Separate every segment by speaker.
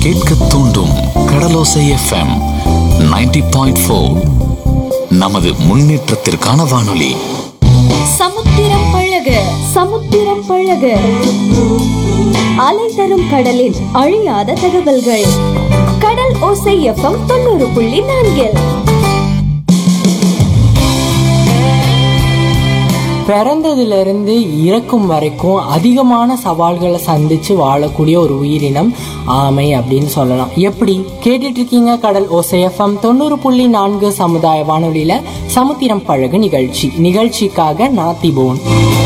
Speaker 1: கேட்க தூண்டும் கடலோசை FM 90.4 point four நமது முன்னேற்றத்திற்கான வானொலி
Speaker 2: சமுத்திரம் பழக சமுத்திரம் பழக அலை தரும் கடலின் அழியாத தகவல்கள் கடல் ஓசை எஃப்எம் தொண்ணூறு புள்ளி நான்கில்
Speaker 3: பிறந்ததிலிருந்து இறக்கும் வரைக்கும் அதிகமான சவால்களை சந்திச்சு வாழக்கூடிய ஒரு உயிரினம் ஆமை அப்படின்னு சொல்லலாம் எப்படி கேட்டுட்டு இருக்கீங்க கடல் ஓசைஎஃப்எம் தொண்ணூறு புள்ளி நான்கு சமுதாய வானொலியில சமுத்திரம் பழகு நிகழ்ச்சி நிகழ்ச்சிக்காக நாத்திபோன்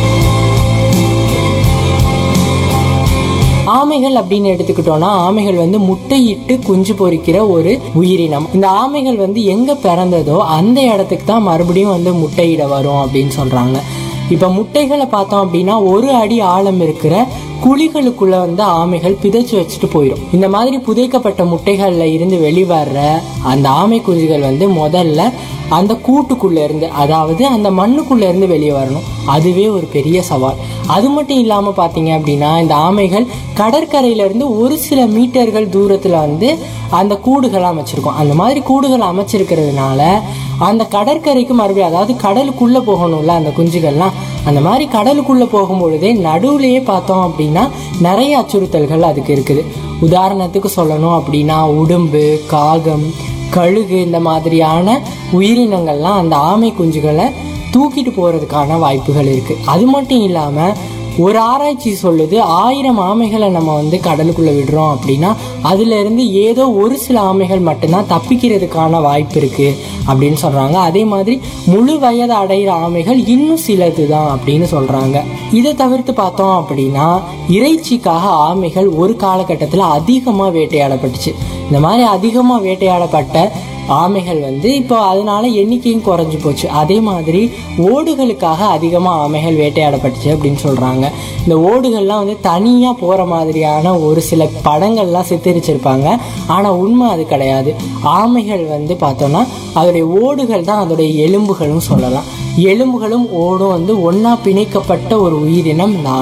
Speaker 3: ஆமைகள் அப்படின்னு எடுத்துக்கிட்டோம்னா ஆமைகள் வந்து முட்டையிட்டு குஞ்சு பொரிக்கிற ஒரு உயிரினம் இந்த ஆமைகள் வந்து எங்க பிறந்ததோ அந்த இடத்துக்கு தான் மறுபடியும் வந்து முட்டையிட வரும் அப்படின்னு சொல்றாங்க இப்ப முட்டைகளை பார்த்தோம் அப்படின்னா ஒரு அடி ஆழம் இருக்கிற குழிகளுக்குள்ள வந்து ஆமைகள் பிதைச்சு வச்சுட்டு போயிடும் இந்த மாதிரி புதைக்கப்பட்ட முட்டைகள்ல இருந்து வெளிவர்ற அந்த ஆமை குஞ்சுகள் வந்து முதல்ல அந்த கூட்டுக்குள்ள இருந்து அதாவது அந்த மண்ணுக்குள்ள இருந்து வெளியே வரணும் அதுவே ஒரு பெரிய சவால் அது மட்டும் இல்லாம பாத்தீங்க அப்படின்னா இந்த ஆமைகள் கடற்கரையில இருந்து ஒரு சில மீட்டர்கள் தூரத்துல வந்து அந்த கூடுகள் அமைச்சிருக்கும் அந்த மாதிரி கூடுகள் அமைச்சிருக்கிறதுனால அந்த கடற்கரைக்கு மறுபடியும் அதாவது கடலுக்குள்ள போகணும்ல அந்த குஞ்சுகள்லாம் அந்த மாதிரி கடலுக்குள்ள போகும்பொழுதே நடுவுலயே பார்த்தோம் அப்படின்னா நிறைய அச்சுறுத்தல்கள் அதுக்கு இருக்குது உதாரணத்துக்கு சொல்லணும் அப்படின்னா உடும்பு காகம் கழுகு இந்த மாதிரியான உயிரினங்கள்லாம் அந்த ஆமை குஞ்சுகளை தூக்கிட்டு போறதுக்கான வாய்ப்புகள் இருக்கு அது மட்டும் இல்லாம ஒரு ஆராய்ச்சி சொல்லுது ஆயிரம் ஆமைகளை நம்ம வந்து கடலுக்குள்ள விடுறோம் அப்படின்னா அதுல இருந்து ஏதோ ஒரு சில ஆமைகள் மட்டும்தான் தப்பிக்கிறதுக்கான வாய்ப்பு இருக்கு அப்படின்னு சொல்றாங்க அதே மாதிரி முழு வயது அடைகிற ஆமைகள் இன்னும் சிலது தான் அப்படின்னு சொல்றாங்க இதை தவிர்த்து பார்த்தோம் அப்படின்னா இறைச்சிக்காக ஆமைகள் ஒரு காலகட்டத்தில் அதிகமாக வேட்டையாடப்பட்டுச்சு இந்த மாதிரி அதிகமாக வேட்டையாடப்பட்ட ஆமைகள் வந்து இப்போ அதனால எண்ணிக்கையும் குறைஞ்சு போச்சு அதே மாதிரி ஓடுகளுக்காக அதிகமாக ஆமைகள் வேட்டையாடப்பட்டுச்சு அப்படின்னு சொல்கிறாங்க இந்த ஓடுகள்லாம் வந்து தனியாக போகிற மாதிரியான ஒரு சில படங்கள்லாம் சித்தரிச்சிருப்பாங்க ஆனால் உண்மை அது கிடையாது ஆமைகள் வந்து பார்த்தோன்னா அதோடைய ஓடுகள் தான் அதோடைய எலும்புகளும் சொல்லலாம் எலும்புகளும் ஓடும் வந்து ஒன்றா பிணைக்கப்பட்ட ஒரு உயிரினம் இந்த